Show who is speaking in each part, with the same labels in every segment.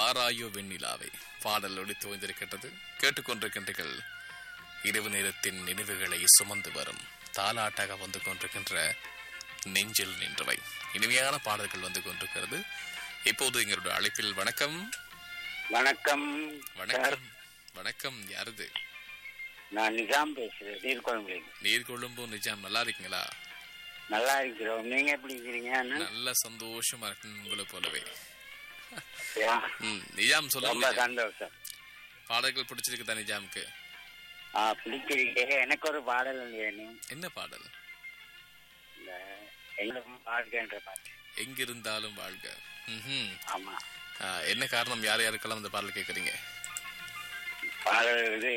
Speaker 1: வாராயோ வெண்ணிலாவை பாடல் ஒடித்து ஓய்ந்திருக்கின்றது கேட்டுக்கொண்டிருக்கின்றீர்கள் இரவு நேரத்தின் நினைவுகளை சுமந்து வரும் தாலாட்டாக வந்து கொண்டிருக்கின்ற நெஞ்சில் நின்றவை இனிமையான பாடல்கள் வந்து கொண்டிருக்கிறது இப்போது எங்களுடைய அழைப்பில் வணக்கம்
Speaker 2: வணக்கம் சார்
Speaker 1: வணக்கம் வணக்கம் யாருது
Speaker 2: நான் நிஜாம் பேசுறேன் நீர்கொழும்புலேருந்து
Speaker 1: நீர்கொழும்பு நிஜாம் நல்லா இருக்கீங்களா
Speaker 2: நல்லா இருக்கிறோம் நீங்க எப்படி இருக்கிறீங்க அண்ணா?
Speaker 1: நல்ல சந்தோஷமா இருக்கு உங்களை போலவே
Speaker 2: அப்படியா?
Speaker 1: ம் நிஜாம்
Speaker 2: ரொம்ப
Speaker 1: சொல்லுங்க
Speaker 2: சந்தோஷம்
Speaker 1: பாடல்கள் பிடிச்சிருக்குதா நிஜாமுக்கு
Speaker 2: ஆ பிடிக்கிறீங்க எனக்கு ஒரு பாடல் வேணும்
Speaker 1: என்ன பாடல்
Speaker 2: இந்த எங்களுக்கும் வாழ்க்கைன்ற பாட்டு
Speaker 1: எங்கிருந்தாலும் வாழ்க ம்ஹும்.
Speaker 2: ஆமா
Speaker 1: ஆ, என்ன காரணம் யார் யாருக்கெல்லாம் இந்த பாடல் கேட்குறீங்க
Speaker 2: பாடல் இது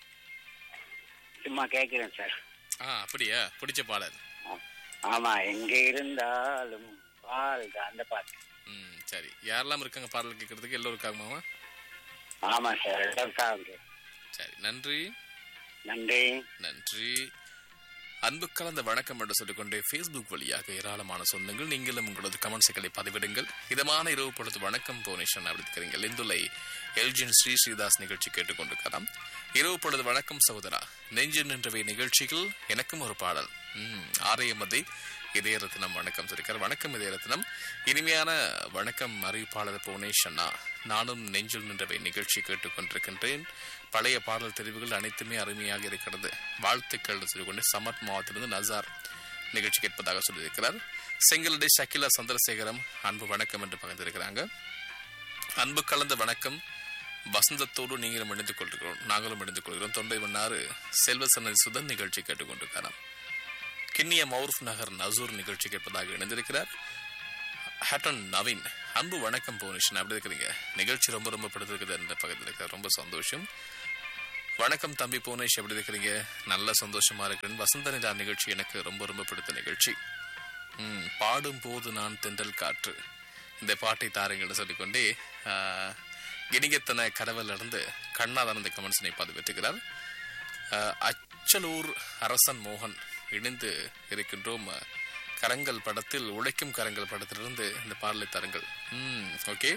Speaker 2: சும்மா கேட்கிறேன் சார்
Speaker 1: ஆ அப்படியா பிடிச்ச பாடல்
Speaker 2: ஆ- ஆமா எங்க இருந்தாலும் வாழ்க அந்த பாட்டு
Speaker 1: ம் சரி யாரெல்லாம் இருக்காங்க பாடல் கேட்கறதுக்கு எல்லோருக்காகமாவா
Speaker 2: ஆமா சார் எல்லாருக்காக
Speaker 1: சரி நன்றி
Speaker 2: நன்றி
Speaker 1: நன்றி அன்பு கலந்த வணக்கம் என்று சொல்லிக்கொண்டு ஃபேஸ்புக் வழியாக ஏராளமான சொந்தங்கள் நீங்களும் உங்களது கமெண்ட்ஸுகளை பதிவிடுங்கள் இதமான இரவு பொழுது வணக்கம் போனேஷன் அப்படிங்கிறீங்க லிந்துலை எல்ஜின் ஸ்ரீ ஸ்ரீதாஸ் நிகழ்ச்சி கேட்டுக்கொண்டிருக்கலாம் இரவு பொழுது வணக்கம் சகோதரா நெஞ்சு நின்றவை நிகழ்ச்சிகள் எனக்கும் ஒரு பாடல் ம் ஆரையமதி இதய ரத்னம் வணக்கம் சொல்லிருக்கார் வணக்கம் இதய ரத்னம் இனிமையான வணக்கம் அறிவிப்பாளர் புவனேஷ் அண்ணா நானும் நெஞ்சில் நின்றவை நிகழ்ச்சி கேட்டுக்கொண்டிருக்கின்றேன் பழைய பாடல் தெரிவுகள் அனைத்துமே அருமையாக இருக்கிறது வாழ்த்துக்கள் சொல்லிக்கொண்டு சமத் மாவட்டத்திலிருந்து நசார் நிகழ்ச்சி கேட்பதாக சொல்லியிருக்கிறார் செங்கலடி ஷக்கிலா சந்திரசேகரம் அன்பு வணக்கம் என்று பகிர்ந்திருக்கிறாங்க அன்பு கலந்த வணக்கம் வசந்தத்தோடு நீங்களும் இணைந்து கொள்கிறோம் நாங்களும் இணைந்து கொள்கிறோம் தொண்டை வண்ணாறு செல்வசன்னதி சுதன் நிகழ்ச்சி கேட்டுக்கொண்டிருக்கிறார் கிண்ணிய மௌர்ஃப் நகர் நசூர் நிகழ்ச்சி கேட்பதாக இணைந்திருக்கிறார் ஹட்டன் நவீன் அன்பு வணக்கம் புவனேஷன் அப்படி இருக்கிறீங்க நிகழ்ச்சி ரொம்ப ரொம்ப பிடித்திருக்குது என்ற பக்கத்தில் இருக்கிற ரொம்ப சந்தோஷம் வணக்கம் தம்பி புவனேஷ் எப்படி இருக்கிறீங்க நல்ல சந்தோஷமா இருக்கிறேன் வசந்த நிலா நிகழ்ச்சி எனக்கு ரொம்ப ரொம்ப பிடித்த நிகழ்ச்சி ம், பாடும் போது நான் தென்றல் காற்று இந்த பாட்டை தாருங்கள்னு சொல்லிக்கொண்டே ஆஹ், கிணிகத்தன கடவுள் இருந்து கண்ணாதான் இந்த கமெண்ட்ஸினை பதிவிட்டுகிறார் ஆஹ், அச்சலூர் அரசன் மோகன் இணைந்து இருக்கின்றோம் கரங்கள் படத்தில் உழைக்கும் கரங்கள் படத்திலிருந்து இந்த பாடலை தருங்கள் ம் ஓகே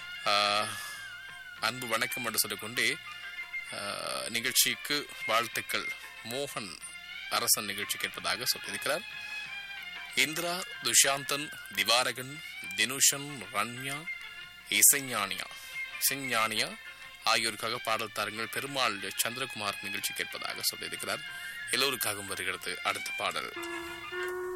Speaker 1: அன்பு வணக்கம் என்று சொல்லிக்கொண்டே ஆஹ், நிகழ்ச்சிக்கு வாழ்த்துக்கள் மோகன் அரசன் நிகழ்ச்சி கேட்பதாக சொல்லியிருக்கிறார் இந்திரா துஷாந்தன் திவாரகன் தினுஷன் ரன்யா இசைஞானியா இசைஞானியா ஆகியோருக்காக பாடல் தாருங்கள் பெருமாள் சந்திரகுமார் நிகழ்ச்சி கேட்பதாக சொல்லியிருக்கிறார் எல்லோருக்காகவும் வருகிறது அடுத்த பாடல்